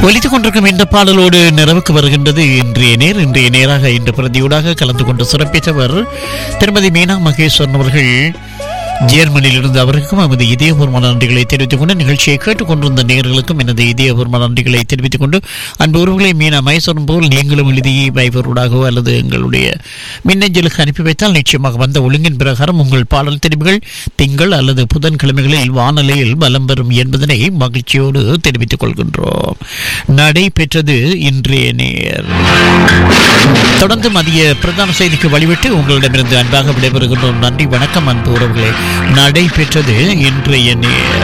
ஒலித்துக் கொண்டிருக்கும் இந்த பாடலோடு நிறைவுக்கு வருகின்றது இன்றைய நேர் இன்றைய நேராக இன்று பிரதியூடாக கலந்து கொண்டு சிறப்பித்தவர் திருமதி மீனா மகேஸ்வரன் அவர்கள் ஜேர்மனியிலிருந்து அவருக்கும் நமது இதயபூர்வமான நன்றிகளை தெரிவித்துக் கொண்டு நிகழ்ச்சியை கேட்டுக்கொண்டிருந்த நேர்களுக்கும் எனது இதயபூர்வமான நன்றிகளை தெரிவித்துக் கொண்டு அன்பு உறவுகளை மீனா மகேஸ்வரன் போல் நீங்களும் எழுதி வைபவரோடாகவோ அல்லது எங்களுடைய மின்னஞ்சலுக்கு அனுப்பி வைத்தால் நிச்சயமாக வந்த ஒழுங்கின் பிரகாரம் உங்கள் பாடல் தெரிவுகள் திங்கள் அல்லது புதன்கிழமைகளில் வானொலியில் பலம் பெறும் என்பதனை மகிழ்ச்சியோடு தெரிவித்துக் கொள்கின்றோம் நடைபெற்றது இன்றைய நேர் தொடர்ந்து மதிய பிரதான செய்திக்கு வழிவிட்டு உங்களிடமிருந்து அன்பாக விடைபெறுகின்றோம் நன்றி வணக்கம் அன்பு உறவுகளே நடைபெற்றது இன்றைய நேர்